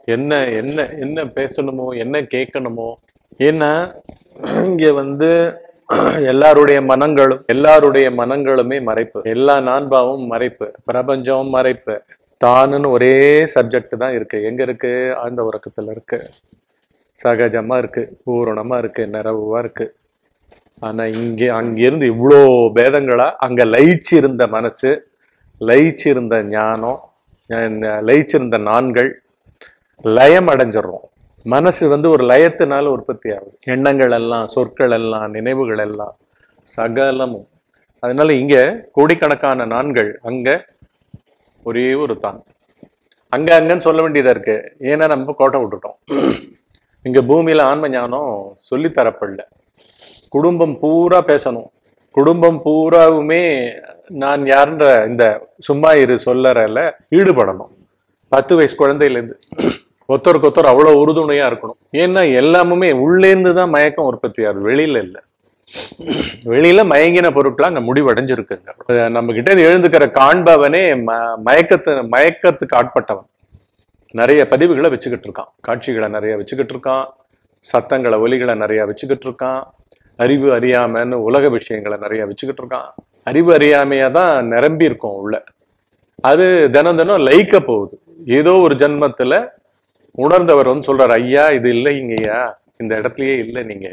என்ன என்ன என்ன பேசணுமோ என்ன கேட்கணுமோ ஏன்னா இங்க வந்து எல்லாருடைய மனங்களும் எல்லாருடைய மனங்களுமே மறைப்பு எல்லா நான்பாவும் மறைப்பு பிரபஞ்சம் மறைப்பு தானுன்னு ஒரே சப்ஜெக்ட் தான் இருக்கு எங்க இருக்கு ஆழ்ந்த உறக்கத்துல இருக்கு சகஜமா இருக்கு பூரணமா இருக்கு நிறைவா இருக்கு ஆனா இங்க அங்கிருந்து இவ்வளோ பேதங்களா அங்க லயிச்சு இருந்த மனசு லயிச்சு இருந்த ஞானம் அஹ் லயிச்சிருந்த நான்கள் லயம் அடைஞ்சிடுறோம் மனசு வந்து ஒரு லயத்தினால உற்பத்தி ஆகுது எண்ணங்கள் எல்லாம் சொற்கள் எல்லாம் நினைவுகள் எல்லாம் சகலமும் அதனால இங்க கோடிக்கணக்கான நான்கள் அங்க ஒரே ஒரு தான் அங்க அங்கன்னு சொல்ல வேண்டியதா இருக்கு ஏன்னா நம்ம கோட்டை விட்டுட்டோம் இங்க பூமியில ஆன்ம ஞானம் சொல்லி தரப்படல குடும்பம் பூரா பேசணும் குடும்பம் பூராவுமே நான் யாருன்ற இந்த சும்மா இரு சொல்லறல ஈடுபடணும் பத்து வயசு குழந்தையிலேருந்து ஒருத்தருக்கு ஒருத்தர் அவ்வளோ உறுதுணையா இருக்கணும் ஏன்னா எல்லாமுமே உள்ளேருந்து தான் மயக்கம் உற்பத்தி ஆகுது வெளியில இல்லை வெளியில மயங்கின பொருட்கள் அங்க முடிவடைஞ்சிருக்குங்க நம்ம கிட்ட இருந்து எழுந்துக்கிற காண்பவனே ம மயக்கத்து மயக்கத்துக்கு ஆட்பட்டவன் நிறைய பதிவுகளை வச்சுக்கிட்டு இருக்கான் காட்சிகளை நிறைய வச்சுக்கிட்டு இருக்கான் சத்தங்களை ஒலிகளை நிறைய வச்சுக்கிட்டு இருக்கான் அறிவு அறியாமைன்னு உலக விஷயங்களை நிறைய வச்சுக்கிட்டு இருக்கான் அறிவு அறியாமையா தான் நிரம்பி இருக்கும் உள்ள அது தினம் தினம் லயிக்க போகுது ஏதோ ஒரு ஜென்மத்துல உணர்ந்தவர் வந்து சொல்றாரு ஐயா இது இல்லைங்கய்யா இந்த இடத்துலயே இல்லை நீங்க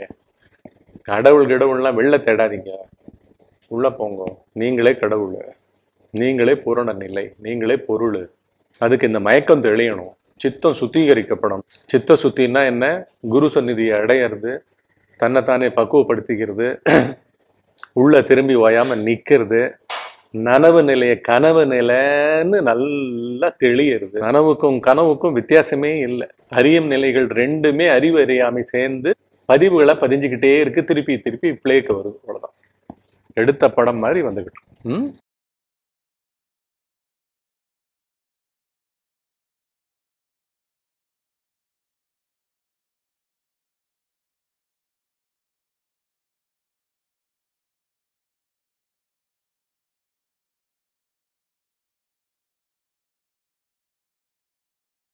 கடவுள் கடவுள்லாம் வெளில தேடாதீங்க உள்ள போங்க நீங்களே கடவுள் நீங்களே பூரண நிலை நீங்களே பொருள் அதுக்கு இந்த மயக்கம் தெளியணும் சித்தம் சுத்திகரிக்கப்படும் சித்த சுத்தின்னா என்ன குரு சந்நிதியை அடையிறது தன்னைத்தானே பக்குவப்படுத்திக்கிறது உள்ள திரும்பி ஓயாம நிக்கிறது நனவு நிலைய கனவு நிலைன்னு நல்லா தெளியுறது நனவுக்கும் கனவுக்கும் வித்தியாசமே இல்லை அறியும் நிலைகள் ரெண்டுமே அறிவு அறியாமை சேர்ந்து பதிவுகளை பதிஞ்சுக்கிட்டே இருக்கு திருப்பி திருப்பி பிளேக்கு வருது அவ்வளவுதான் எடுத்த படம் மாதிரி வந்துகிட்டு இருக்கு. ம்